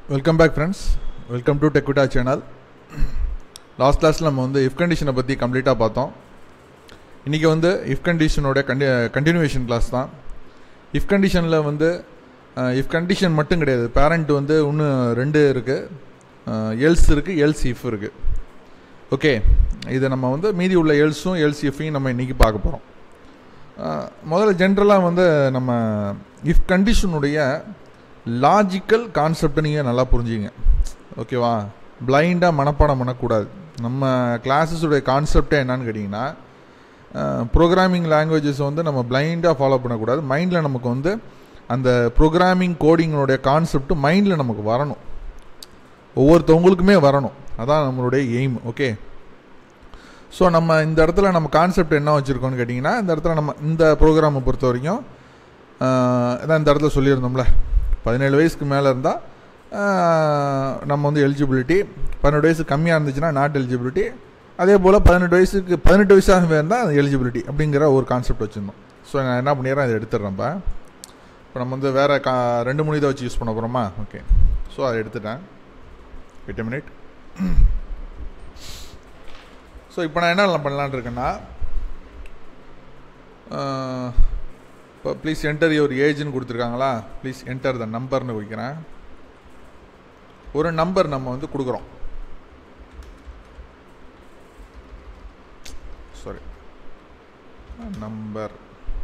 welcome back friends welcome to டெக்விட்டா channel last கிளாஸில் நம்ம வந்து இஃப் கண்டிஷனை பற்றி கம்ப்ளீட்டாக பார்த்தோம் இன்றைக்கி வந்து இஃப் கண்டிஷனோட கண்டி கண்டினியூவேஷன் கிளாஸ் தான் இஃப் கண்டிஷனில் வந்து இஃப் கண்டிஷன் மட்டும் கிடையாது பேரண்ட் வந்து இன்னும் ரெண்டு இருக்குது எல்ஸ் இருக்குது எல்ஸ் இஃப் இருக்குது ஓகே இதை நம்ம வந்து மீதி உள்ள எல்ஸும் எல்ஸ் இஃப்பையும் நம்ம இன்றைக்கி பார்க்க போகிறோம் முதல்ல ஜென்ரலாக வந்து நம்ம இஃப் கண்டிஷனுடைய லாஜிக்கல் கான்செப்டை நீங்கள் நல்லா புரிஞ்சுங்க ஓகேவா பிளைண்டாக மனப்பாடம் பண்ணக்கூடாது நம்ம கிளாஸஸுடைய கான்செப்டே என்னன்னு கேட்டிங்கன்னா ப்ரோக்ராமிங் லாங்குவேஜஸ் வந்து நம்ம பிளைண்டாக ஃபாலோ பண்ணக்கூடாது மைண்டில் நமக்கு வந்து அந்த ப்ரோக்ராமிங் கோடிங்களுடைய கான்செப்ட் மைண்டில் நமக்கு வரணும் ஒவ்வொருத்தவங்களுக்குமே வரணும் அதான் நம்மளுடைய எய்ம் ஓகே ஸோ நம்ம இந்த இடத்துல நம்ம கான்செப்ட் என்ன வச்சுருக்கோம்னு கேட்டிங்கன்னா இந்த இடத்துல நம்ம இந்த ப்ரோக்ராமை பொறுத்த வரைக்கும் இதான் இந்த இடத்துல சொல்லியிருந்தோம்ல பதினேழு வயசுக்கு மேலே இருந்தால் நம்ம வந்து எலிஜிபிலிட்டி பன்னெண்டு வயசு கம்மியாக இருந்துச்சுன்னா நாட் எலிஜிபிலிட்டி அதே போல் பதினெட்டு வயசுக்கு பதினெட்டு வயசாகவே இருந்தால் அது எலிஜிபிலிட்டி அப்படிங்கிற ஒரு கான்செப்ட் வச்சுருந்தோம் ஸோ நான் என்ன பண்ணிடுறேன் அதை எடுத்துடுறேன் இப்போ இப்போ நம்ம வந்து வேறு கா ரெண்டு மூணு இதை வச்சு யூஸ் பண்ண போகிறோமா ஓகே ஸோ அதை எடுத்துட்டேன் எட்டு மினிட் ஸோ இப்போ நான் என்ன பண்ணலான் இருக்கேன்னா இப்போ ப்ளீஸ் என்டர் யுவர் ஏஜ்னு கொடுத்துருக்காங்களா ப்ளீஸ் என்டர் த நம்பர்னு வைக்கிறேன் ஒரு நம்பர் நம்ம வந்து கொடுக்குறோம் சாரி நம்பர்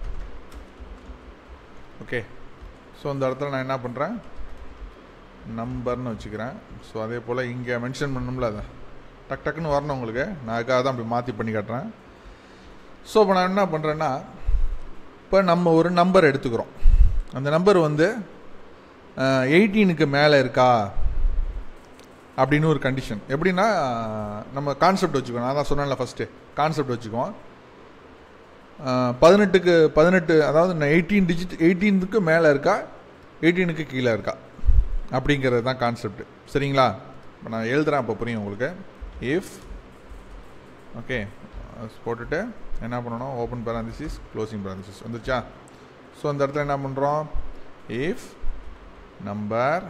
ஓகே ஸோ அந்த இடத்துல நான் என்ன பண்ணுறேன் நம்பர்னு வச்சுக்கிறேன் ஸோ அதே போல் இங்கே மென்ஷன் பண்ணணும்ல அதை டக் டக்குன்னு வரணும் உங்களுக்கு நான் அதுக்காக தான் அப்படி மாற்றி பண்ணி காட்டுறேன் ஸோ இப்போ நான் என்ன பண்ணுறேன்னா இப்போ நம்ம ஒரு நம்பர் எடுத்துக்கிறோம் அந்த நம்பர் வந்து எயிட்டீனுக்கு மேலே இருக்கா அப்படின்னு ஒரு கண்டிஷன் எப்படின்னா நம்ம கான்செப்ட் வச்சுக்கோம் நான் தான் சொன்னேன்ல ஃபஸ்ட்டு கான்செப்ட் வச்சுக்குவோம் பதினெட்டுக்கு பதினெட்டு அதாவது எயிட்டீன் டிஜிட் எயிட்டீனுக்கு மேலே இருக்கா எயிட்டீனுக்கு கீழே இருக்கா அப்படிங்கிறது தான் கான்செப்ட் சரிங்களா இப்போ நான் எழுதுகிறேன் அப்போ புரியும் உங்களுக்கு இஃப் ஓகே போட்டுட்டு என்ன பண்ணணும் ஓப்பன் பேராந்திசிஸ் க்ளோசிங் பேராந்திசிஸ் வந்துருச்சா ஸோ அந்த இடத்துல என்ன பண்ணுறோம் if number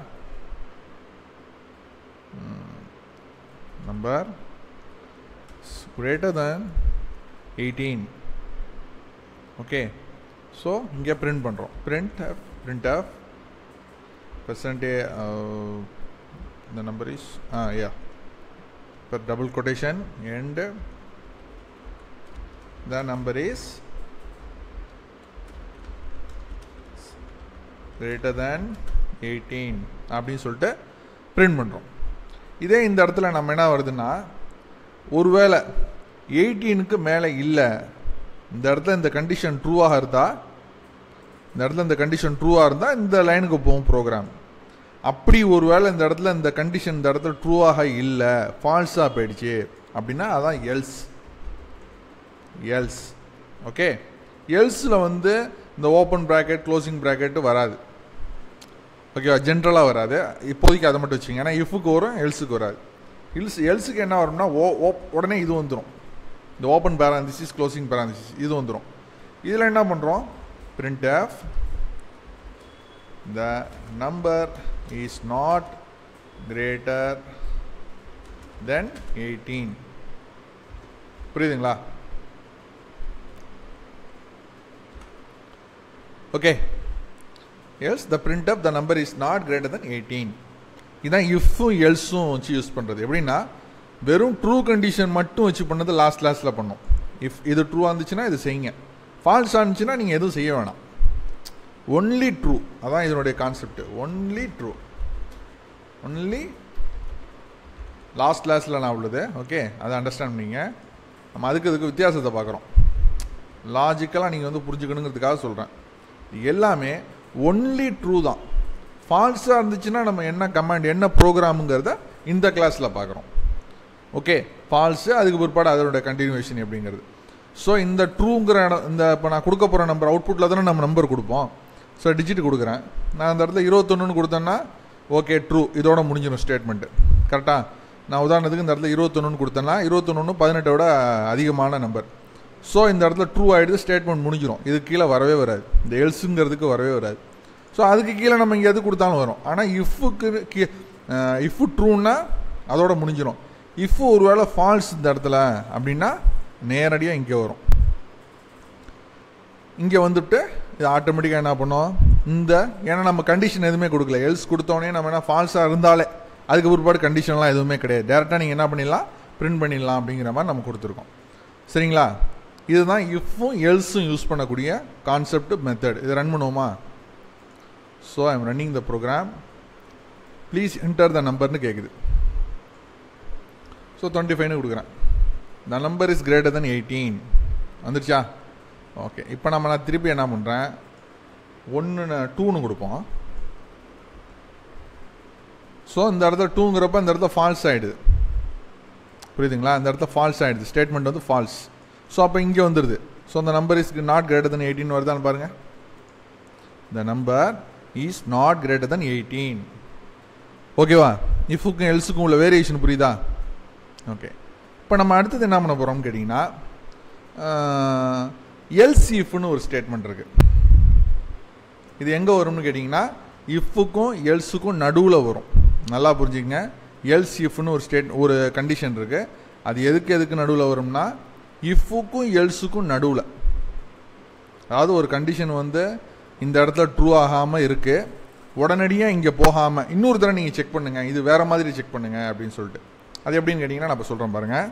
number greater than eighteen okay so இங்கே பிரிண்ட் பண்ணுறோம் print print of percentage uh, the number is ah yeah per double quotation and the number is greater than 18 அப்படின்னு சொல்லிட்டு print பண்ணுறோம் இதே இந்த இடத்துல நம்ம என்ன வருதுன்னா ஒருவேளை எயிட்டீனுக்கு மேலே இல்லை இந்த இடத்துல இந்த கண்டிஷன் ட்ரூவாக இருந்தால் இந்த இடத்துல இந்த கண்டிஷன் ட்ரூவாக இருந்தால் இந்த லைனுக்கு போகும் ப்ரோக்ராம் அப்படி ஒரு வேளை இந்த இடத்துல இந்த கண்டிஷன் இந்த இடத்துல ட்ரூவாக இல்லை ஃபால்ஸாக போயிடுச்சு அப்படின்னா அதான் எல்ஸ் எல்ஸ் ஓகே எல்ஸில் வந்து இந்த ஓப்பன் ப்ராக்கெட் க்ளோசிங் ப்ராக்கெட்டு வராது ஓகேவா ஜென்ரலாக வராது இப்போதைக்கு அதை மட்டும் வச்சுங்க ஏன்னா இஃபுக்கு வரும் எல்ஸுக்கு வராது எல்ஸ் எல்ஸுக்கு என்ன வரும்னா ஓ ஓ உடனே இது வந்துடும் இந்த ஓப்பன் பேராந்திசிஸ் க்ளோசிங் பேராந்திசிஸ் இது வந்துடும் இதில் என்ன பண்ணுறோம் printf the number is not greater than 18 புரியுதுங்களா okay else the print of the number is not greater than eighteen இதான் இஃப்பும் எல்ஸும் வச்சு யூஸ் பண்ணுறது எப்படின்னா வெறும் ட்ரூ கண்டிஷன் மட்டும் வச்சு பண்ணது லாஸ்ட் கிளாஸில் பண்ணோம் இஃப் இது ட்ரூவாக இருந்துச்சுன்னா இது செய்யுங்க ஃபால்ஸ் ஆனிச்சுன்னா நீங்கள் எதுவும் செய்ய வேணாம் ஒன்லி ட்ரூ அதான் இதனுடைய concept only true only last கிளாஸில் நான் உள்ளது ஓகே அதை அண்டர்ஸ்டாண்ட் பண்ணிங்க நம்ம அதுக்கு இதுக்கு வித்தியாசத்தை பார்க்குறோம் லாஜிக்கலாக நீங்கள் வந்து புரிஞ்சுக்கணுங்கிறதுக்காக சொல்கிறேன் எல்லாமே ஒன்லி ட்ரூ தான் ஃபால்ஸாக இருந்துச்சுன்னா நம்ம என்ன கமாண்ட் என்ன ப்ரோக்ராமுங்கிறத இந்த கிளாஸில் பார்க்குறோம் ஓகே ஃபால்ஸு அதுக்கு பிற்பாடு அதனுடைய கண்டினியூஷன் எப்படிங்கிறது ஸோ இந்த ட்ரூங்கிற இடம் இந்த இப்போ நான் கொடுக்க போகிற நம்பர் அவுட்புட்டில் தானே நம்ம நம்பர் கொடுப்போம் ஸோ டிஜிட் கொடுக்குறேன் நான் அந்த இடத்துல இருபத்தொன்னுன்னு கொடுத்தேன்னா ஓகே ட்ரூ இதோட முடிஞ்சிடும் ஸ்டேட்மெண்ட்டு கரெக்டாக நான் உதாரணத்துக்கு இந்த இடத்துல இருபத்தொன்னு கொடுத்தேன்னா இருபத்தொன்னு பதினெட்டை விட அதிகமான நம்பர் ஸோ இந்த இடத்துல ட்ரூ ஆகிடுது ஸ்டேட்மெண்ட் முடிஞ்சிடும் இது கீழே வரவே வராது இந்த எல்ஸுங்கிறதுக்கு வரவே வராது ஸோ அதுக்கு கீழே நம்ம இங்கே எது கொடுத்தாலும் வரும் ஆனால் இஃப்க்கு கீ இஃப் ட்ரூன்னா அதோட முடிஞ்சிடும் இஃப் ஒருவேளை ஃபால்ஸ் இந்த இடத்துல அப்படின்னா நேரடியாக இங்கே வரும் இங்கே வந்துட்டு இது ஆட்டோமேட்டிக்காக என்ன பண்ணும் இந்த ஏன்னா நம்ம கண்டிஷன் எதுவுமே கொடுக்கல எல்ஸ் கொடுத்தோடனே நம்ம என்ன ஃபால்ஸாக இருந்தாலே அதுக்கு பிற்பாடு கண்டிஷன்லாம் எதுவுமே கிடையாது டேரெக்டாக நீங்கள் என்ன பண்ணிடலாம் பிரிண்ட் பண்ணிடலாம் அப்படிங்கிற மாதிரி நம்ம கொடுத்துருக்கோம் சரிங்களா இதுதான் இஃப்பும் எல்ஸும் யூஸ் பண்ணக்கூடிய கான்செப்ட் மெத்தட் இது ரன் பண்ணுவோமா so I'm running the program please enter the நம்பர்னு கேட்குது ஸோ டுவெண்ட்டி ஃபைவ்னு கொடுக்குறேன் the number is greater than eighteen வந்துருச்சா ஓகே இப்போ நம்ம நான் திருப்பி என்ன பண்ணுறேன் ஒன்று டூன்னு கொடுப்போம் ஸோ இந்த இடத்துல டூங்கிறப்ப இந்த இடத்துல ஃபால்ஸ் ஆகிடுது புரியுதுங்களா இந்த இடத்துல ஃபால்ஸ் ஆகிடுது ஸ்டேட்மெண்ட் வந்து ஃபால்ஸ் ஸோ அப்போ இங்கே வந்துடுது ஸோ அந்த number is not greater than eighteen வருதான்னு பாருங்கள் the number is not greater than eighteen ஓகேவா இஃபுக்கும் எல்ஸுக்கும் உள்ள வேரியேஷன் புரியுதா ஓகே இப்போ நம்ம அடுத்தது என்ன பண்ண போகிறோம்னு கேட்டிங்கன்னா எல்சிஃப்னு ஒரு ஸ்டேட்மெண்ட் இருக்குது இது எங்கே வரும்னு கேட்டிங்கன்னா இஃப்புக்கும் எல்ஸுக்கும் நடுவில் வரும் நல்லா புரிஞ்சுக்கங்க எல்சிஎஃப்னு ஒரு ஸ்டேட் ஒரு கண்டிஷன் இருக்குது அது எதுக்கு எதுக்கு நடுவில் வரும்னா இஃப்புக்கும் எல்ஸுக்கும் நடுவில் அதாவது ஒரு கண்டிஷன் வந்து இந்த இடத்துல ட்ரூ ஆகாமல் இருக்குது உடனடியாக இங்கே போகாமல் இன்னொரு தடவை நீங்கள் செக் பண்ணுங்கள் இது வேறு மாதிரி செக் பண்ணுங்கள் அப்படின்னு சொல்லிட்டு அது எப்படின்னு கேட்டிங்கன்னா நான் இப்போ சொல்கிறேன் பாருங்கள்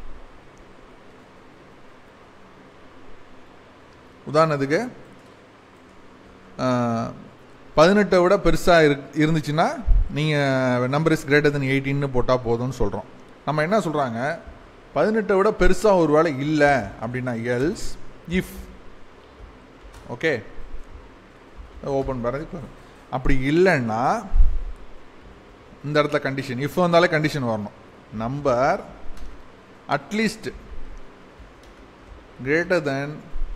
உதாரணத்துக்கு பதினெட்டை விட பெருசாக இரு இருந்துச்சுன்னா நீங்கள் நம்பர் இஸ் கிரேட்டர் தென் எயிட்டின்னு போட்டால் போதும்னு சொல்கிறோம் நம்ம என்ன சொல்கிறாங்க பதினெட்டை விட பெருசாக ஒரு வேலை இல்லை அப்படின்னா எல்ஸ் இஃப் ஓகே ஓப்பன் பண்ணுறது அப்படி இல்லைன்னா இந்த இடத்துல கண்டிஷன் இஃப் வந்தாலே கண்டிஷன் வரணும் நம்பர் அட்லீஸ்ட் கிரேட்டர் தென்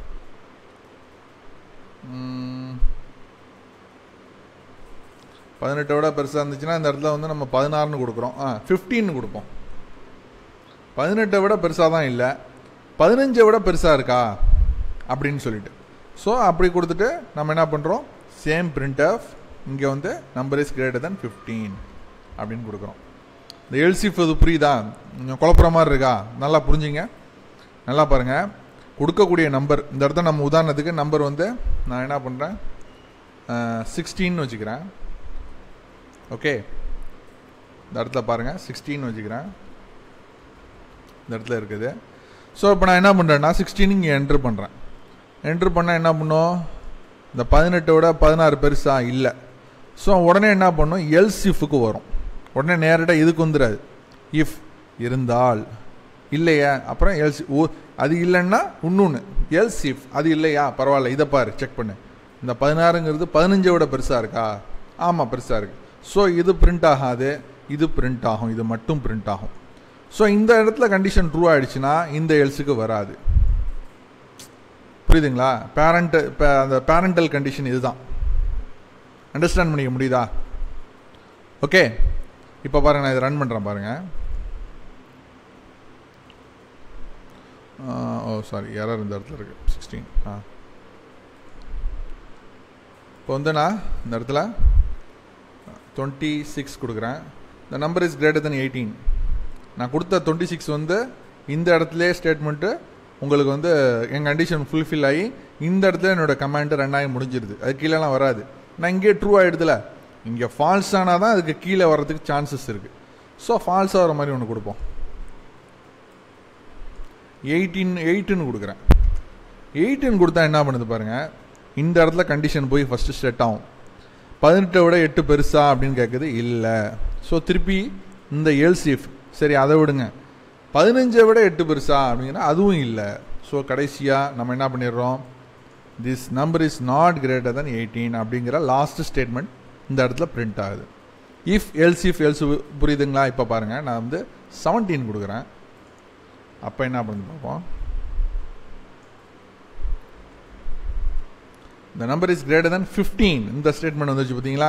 பதினெட்டை விட பெருசாக இருந்துச்சுன்னா இந்த இடத்துல வந்து நம்ம பதினாறுன்னு கொடுக்குறோம் ஆ ஃபிஃப்டீன்னு கொடுப்போம் பதினெட்டை விட பெருசாக தான் இல்லை பதினஞ்சை விட பெருசாக இருக்கா அப்படின்னு சொல்லிட்டு ஸோ அப்படி கொடுத்துட்டு நம்ம என்ன பண்ணுறோம் சேம் பிரிண்ட் ஆஃப் இங்கே வந்து number is greater than fifteen அப்படின்னு கொடுக்குறோம் இந்த எல்சிஃப் இது புரியுதா கொஞ்சம் குழப்புற மாதிரி இருக்கா நல்லா புரிஞ்சுங்க நல்லா பாருங்கள் கொடுக்கக்கூடிய நம்பர் இந்த இடத்த நம்ம உதாரணத்துக்கு நம்பர் வந்து நான் என்ன பண்ணுறேன் சிக்ஸ்டீன்னு வச்சுக்கிறேன் ஓகே இந்த இடத்துல பாருங்கள் சிக்ஸ்டீன் வச்சுக்கிறேன் இந்த இடத்துல இருக்குது ஸோ இப்போ நான் என்ன பண்ணுறேன்னா சிக்ஸ்டீன் இங்கே என்ட்ரு பண்ணுறேன் என்ட்ரு பண்ணால் என்ன பண்ணும் இந்த பதினெட்டோட பதினாறு பெருசாக இல்லை ஸோ உடனே என்ன பண்ணும் எல்ஸ் இஃப்க்கு வரும் உடனே நேரடியாக இதுக்கு வந்துடாது இஃப் இருந்தால் இல்லையா அப்புறம் எல்ஸ் ஓ அது இல்லைன்னா இன்னொன்று எல்ஸ் இஃப் அது இல்லையா பரவாயில்ல இதை பாரு செக் பண்ணு இந்த பதினாறுங்கிறது பதினஞ்சை விட பெருசாக இருக்கா ஆமாம் பெருசாக இருக்குது ஸோ இது பிரிண்ட் ஆகாது இது பிரிண்ட் ஆகும் இது மட்டும் பிரிண்ட் ஆகும் ஸோ இந்த இடத்துல கண்டிஷன் ட்ரூ ஆகிடுச்சுன்னா இந்த எல்ஸுக்கு வராது புரியுதுங்களா பேரண்ட் அந்த பேரண்டல் கண்டிஷன் இதுதான் அண்டர்ஸ்டாண்ட் பண்ணிக்க முடியுதா ஓகே இப்போ பாருங்க நான் இதை ரன் பண்ணுறேன் பாருங்கள் ஓ சாரி எரர் இந்த இடத்துல இருக்குது சிக்ஸ்டீன் ஆ இப்போ வந்து நான் இந்த இடத்துல டுவெண்ட்டி சிக்ஸ் கொடுக்குறேன் இந்த number is greater than eighteen நான் கொடுத்த டுவெண்ட்டி சிக்ஸ் வந்து இந்த இடத்துல ஸ்டேட்மெண்ட்டு உங்களுக்கு வந்து என் கண்டிஷன் ஃபுல்ஃபில் ஆகி இந்த இடத்துல என்னோடய கமாண்டு ரெண்டாயிரம் முடிஞ்சிருது அது கீழேலாம் வராது நான் இங்கே ட்ரூ ஆகிடுதுல இங்கே ஃபால்ஸ் ஆனால் தான் அதுக்கு கீழே வர்றதுக்கு சான்சஸ் இருக்குது ஸோ ஃபால்ஸாக வர மாதிரி ஒன்று கொடுப்போம் எயிட்டீன் எயிட்டுன்னு கொடுக்குறேன் எயிட்டுன்னு கொடுத்தா என்ன பண்ணுது பாருங்கள் இந்த இடத்துல கண்டிஷன் போய் ஃபஸ்ட்டு செட் ஆகும் பதினெட்டை விட எட்டு பெருசா அப்படின்னு கேட்குது இல்லை ஸோ திருப்பி இந்த எல்சிஃப் சரி அதை விடுங்க பதினஞ்சை விட எட்டு பெருசா அப்படிங்கிற அதுவும் இல்லை ஸோ கடைசியாக நம்ம என்ன பண்ணிடுறோம் this number is not greater than eighteen அப்படிங்கிற லாஸ்ட் ஸ்டேட்மெண்ட் இந்த இடத்துல பிரிண்ட் ஆகுது இஃப் எல்ஸ் இஃப் எல்ஸ் புரியுதுங்களா இப்போ பாருங்கள் நான் வந்து செவன்டீன் கொடுக்குறேன் அப்போ என்ன பண்ணுது பார்ப்போம் இந்த number is greater than fifteen இந்த ஸ்டேட்மெண்ட் வந்துருச்சு பார்த்தீங்களா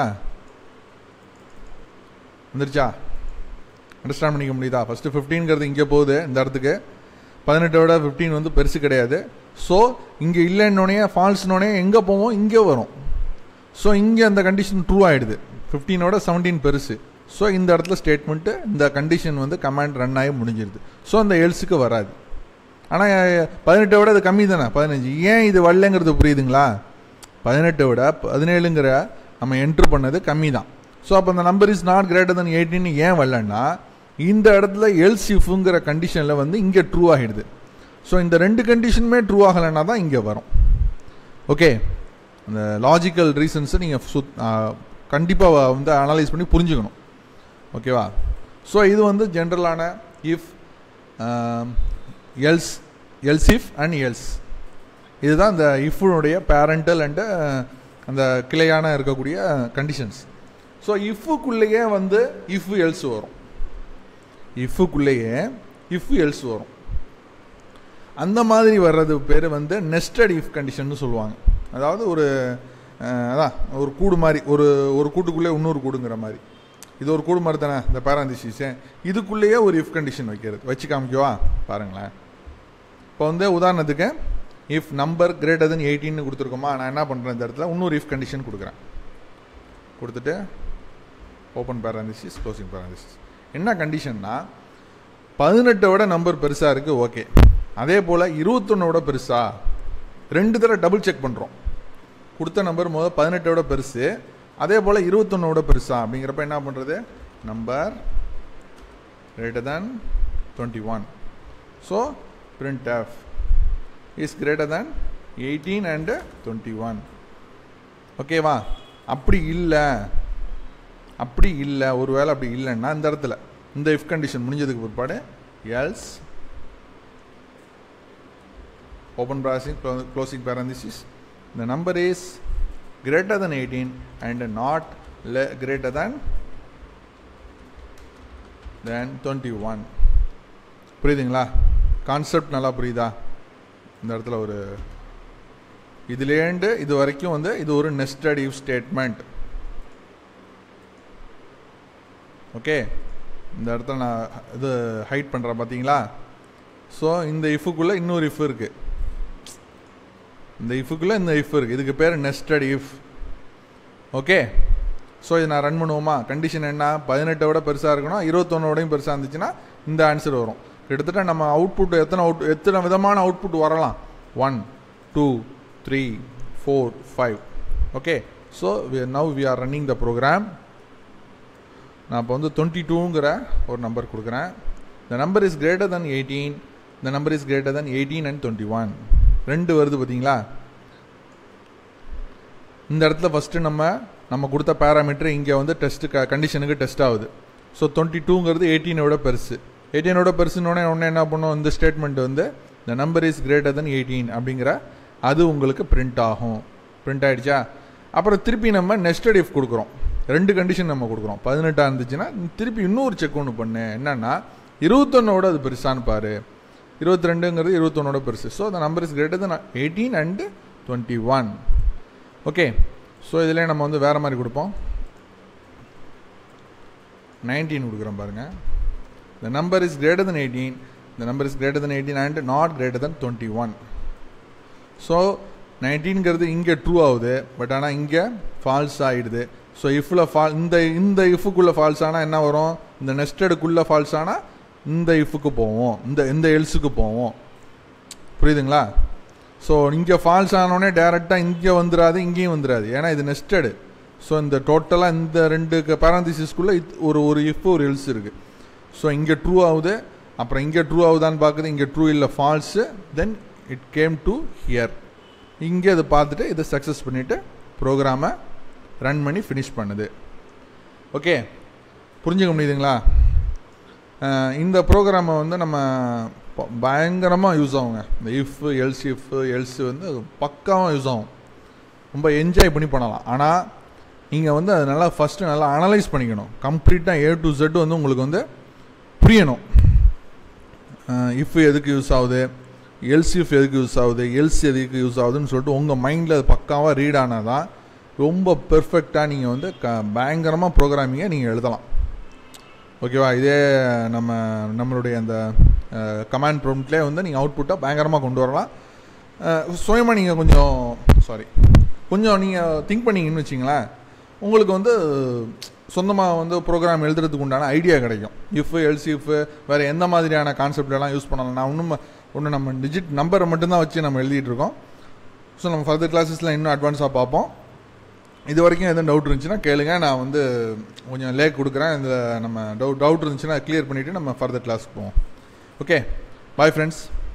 வந்துருச்சா அண்டர்ஸ்டாண்ட் பண்ணிக்க முடியுதா ஃபஸ்ட்டு ஃபிஃப்டீன்கிறது இங்கே போகுது இந்த இடத்துக்கு பதினெட்டோட ஃபிஃப்டீன் வந்து பெருசு கிடையாது ஸோ இங்கே இல்லைன்னொடனே ஃபால்ஸ்னோடனே எங்கே போவோம் இங்கே வரும் ஸோ இங்கே அந்த கண்டிஷன் ட்ரூ ஆகிடுது ஃபிஃப்டீனோட செவன்டீன் பெருசு ஸோ இந்த இடத்துல ஸ்டேட்மெண்ட்டு இந்த கண்டிஷன் வந்து கமாண்ட் ரன் ஆகி முடிஞ்சிருது ஸோ அந்த எல்ஸுக்கு வராது ஆனால் பதினெட்டை விட அது கம்மி தானே பதினஞ்சு ஏன் இது வரலங்கிறது புரியுதுங்களா பதினெட்டை விட பதினேழுங்கிற நம்ம என்ட்ரு பண்ணது கம்மி தான் ஸோ அப்போ அந்த number is not greater than எயிட்டின்னு ஏன் வரலன்னா இந்த இடத்துல எல்ஸ் இஃப்ங்கிற கண்டிஷனில் வந்து இங்கே ட்ரூ ஆகிடுது ஸோ இந்த ரெண்டு கண்டிஷனுமே ட்ரூ ஆகலைன்னா தான் இங்கே வரும் ஓகே அந்த லாஜிக்கல் ரீசன்ஸை நீங்கள் சுத் கண்டிப்பாக வந்து அனலைஸ் பண்ணி புரிஞ்சுக்கணும் ஓகேவா ஸோ இது வந்து ஜென்ரலான if else else if and else இதுதான் இந்த இஃப்னுடைய பேரண்டல் அண்டு அந்த கிளையான இருக்கக்கூடிய கண்டிஷன்ஸ் ஸோ இஃப்புக்குள்ளேயே வந்து இஃப் எல்ஸ் வரும் இஃப்புக்குள்ளேயே இஃப் எல்ஸ் வரும் அந்த மாதிரி வர்றது பேர் வந்து நெஸ்டட் இஃப் கண்டிஷன் சொல்லுவாங்க அதாவது ஒரு அதான் ஒரு கூடு மாதிரி ஒரு ஒரு கூட்டுக்குள்ளே இன்னொரு கூடுங்கிற மாதிரி இது ஒரு கூடு மாதிரி தானே இந்த பேராந்திசிஸே இதுக்குள்ளேயே ஒரு இஃப் கண்டிஷன் வைக்கிறது வச்சு காமிக்கவா பாருங்களேன் இப்போ வந்து உதாரணத்துக்கு இஃப் நம்பர் கிரேட்டர் தென் எயிட்டின்னு கொடுத்துருக்கோமா நான் என்ன பண்ணுறேன் இந்த இடத்துல இன்னொரு இஃப் கண்டிஷன் கொடுக்குறேன் கொடுத்துட்டு ஓப்பன் பேராந்திசிஸ் க்ளோசிங் பேராந்திசிஸ் என்ன கண்டிஷன்னா பதினெட்டை விட நம்பர் பெருசாக இருக்குது ஓகே அதே போல் இருபத்தொன்னோட பெருசா ரெண்டு தடவை டபுள் செக் பண்ணுறோம் கொடுத்த நம்பர் முதல் பதினெட்டோட பெருசு அதே போல் இருபத்தொன்னோட பெருசா அப்படிங்கிறப்ப என்ன பண்ணுறது number greater than twenty one so print if is greater than eighteen and twenty one ஓகேவா அப்படி இல்லை அப்படி இல்லை ஒரு வேளை அப்படி இல்லைன்னா இந்த இடத்துல இந்த இஃப் கண்டிஷன் முடிஞ்சதுக்கு பிற்பாடு else open bracing closing parenthesis the number is greater than 18 and not le- greater than than 21 புரியுதுங்களா கான்செப்ட் நல்லா புரியுதா இந்த இடத்துல ஒரு இதுலேண்டு இது வரைக்கும் வந்து இது ஒரு நெஸ்டட் இஃப் ஸ்டேட்மெண்ட் ஓகே இந்த இடத்துல நான் இது ஹைட் பண்ணுறேன் பார்த்தீங்களா ஸோ இந்த இஃபுக்குள்ளே இன்னொரு இஃப் இருக்குது இந்த இஃபுக்குள்ளே இந்த இஃப் இருக்குது இதுக்கு பேர் நெஸ்டட் இஃப் ஓகே ஸோ இது நான் ரன் பண்ணுவோமா கண்டிஷன் என்ன பதினெட்டை விட பெருசாக இருக்கணும் இருபத்தொன்னோடையும் பெருசாக இருந்துச்சுன்னா இந்த ஆன்சர் வரும் கிட்டத்தட்ட நம்ம அவுட்புட் எத்தனை அவுட் எத்தனை விதமான அவுட்புட் வரலாம் one two three four five okay so now we are running the program நான் இப்போ வந்து டுவெண்ட்டி டூங்கிற ஒரு நம்பர் கொடுக்குறேன் the number is greater than eighteen the number is greater than eighteen and twenty one ரெண்டு வருது பார்த்தீங்களா இந்த இடத்துல ஃபஸ்ட்டு நம்ம நம்ம கொடுத்த பேராமீட்டர் இங்கே வந்து டெஸ்ட்டு க கண்டிஷனுக்கு டெஸ்ட் ஆகுது ஸோ டுவெண்ட்டி டூங்கிறது எயிட்டீனோட பெருசு எயிட்டீனோட பெருசுன்னொடனே ஒன்று என்ன பண்ணும் இந்த ஸ்டேட்மெண்ட் வந்து the number is greater than eighteen அப்படிங்கிற அது உங்களுக்கு பிரிண்ட் ஆகும் பிரிண்ட் ஆகிடுச்சா அப்புறம் திருப்பி நம்ம நெஸ்டட் இஃப் கொடுக்குறோம் ரெண்டு கண்டிஷன் நம்ம கொடுக்குறோம் பதினெட்டாக இருந்துச்சுன்னா திருப்பி இன்னொரு செக் ஒன்று பண்ணு என்னன்னா இருபத்தொன்னோட அது பெருசான்னு பாரு இருபத்தி ரெண்டுங்கிறது இருபத்தொன்னோட பெருசு ஸோ அந்த number is greater than eighteen and twenty one okay so இதில் நம்ம வந்து வேறு மாதிரி கொடுப்போம் நைன்டீன் கொடுக்குறோம் பாருங்கள் the number is greater than eighteen the number is greater than eighteen and not greater than twenty one so நைன்டீன்கிறது இங்கே ட்ரூ ஆகுது பட் ஆனால் இங்கே ஃபால்ஸ் ஆகிடுது ஸோ இஃப்பில் ஃபால் இந்த இந்த இஃபுக்குள்ளே ஃபால்ஸ் ஆனால் என்ன வரும் இந்த நெஸ்டடுக்குள்ளே ஃபால்ஸ் ஆனால் இந்த இஃபுக்கு போவோம் இந்த இந்த எல்ஸுக்கு போவோம் புரியுதுங்களா ஸோ இங்கே ஃபால்ஸ் ஆனோடனே டேரெக்டாக இங்கே வந்துடாது இங்கேயும் வந்துடாது ஏன்னா இது நெஸ்டடு ஸோ இந்த டோட்டலாக இந்த ரெண்டு பேராந்திசிஸ்க்குள்ளே ஒரு ஒரு இஃப் ஒரு எல்ஸ் இருக்குது ஸோ இங்கே ட்ரூ ஆகுது அப்புறம் இங்கே ட்ரூ ஆகுதான்னு பார்க்குது இங்கே ட்ரூ இல்லை false then it came to here இங்கே அதை பார்த்துட்டு இதை சக்ஸஸ் பண்ணிவிட்டு ப்ரோக்ராமை ரன் பண்ணி ஃபினிஷ் பண்ணுது ஓகே புரிஞ்சுக்க முடியுதுங்களா இந்த ப்ரோக்ராமை வந்து நம்ம பயங்கரமாக யூஸ் ஆகுங்க இந்த இஃப் எல்ஸ் இஃப் எல்ஸ் வந்து பக்காவாக யூஸ் ஆகும் ரொம்ப என்ஜாய் பண்ணி பண்ணலாம் ஆனால் நீங்கள் வந்து அதை நல்லா ஃபஸ்ட்டு நல்லா அனலைஸ் பண்ணிக்கணும் கம்ப்ளீட்டாக ஏ டு ஜெட் வந்து உங்களுக்கு வந்து புரியணும் இஃப் எதுக்கு யூஸ் ஆகுது எல்ஸ் இஃப் எதுக்கு யூஸ் ஆகுது எல்ஸ் எதுக்கு யூஸ் ஆகுதுன்னு சொல்லிட்டு உங்கள் மைண்டில் அது பக்காவாக ரீட் ஆனால் தான் ரொம்ப பெர்ஃபெக்டாக நீங்கள் வந்து க பயங்கரமாக ப்ரோக்ராமிங்கை நீங்கள் எழுதலாம் ஓகேவா இதே நம்ம நம்மளுடைய அந்த கமாண்ட் ப்ரோம்ட்லேயே வந்து நீங்கள் அவுட்புட்டாக பயங்கரமாக கொண்டு வரலாம் சுயமாக நீங்கள் கொஞ்சம் சாரி கொஞ்சம் நீங்கள் திங்க் பண்ணிங்கன்னு வச்சிங்களேன் உங்களுக்கு வந்து சொந்தமாக வந்து ப்ரோக்ராம் எழுதுறதுக்கு உண்டான ஐடியா கிடைக்கும் இஃப் எல்சி இஃப் வேறு எந்த மாதிரியான கான்செப்ட்லாம் யூஸ் பண்ணலாம் நான் இன்னும் ஒன்று நம்ம டிஜிட் நம்பரை மட்டும்தான் வச்சு நம்ம எழுதிட்டு இருக்கோம் ஸோ நம்ம ஃபர்தர் கிளாஸஸில் இன்னும் அட்வான்ஸாக பார்ப்போம் இது வரைக்கும் எதுவும் டவுட் இருந்துச்சுன்னா கேளுங்க நான் வந்து கொஞ்சம் லேக் கொடுக்குறேன் இந்த நம்ம டவுட் டவுட் இருந்துச்சுன்னா கிளியர் பண்ணிவிட்டு நம்ம ஃபர்தர் கிளாஸ்க்கு போவோம் ஓகே பாய் ஃப்ரெண்ட்ஸ்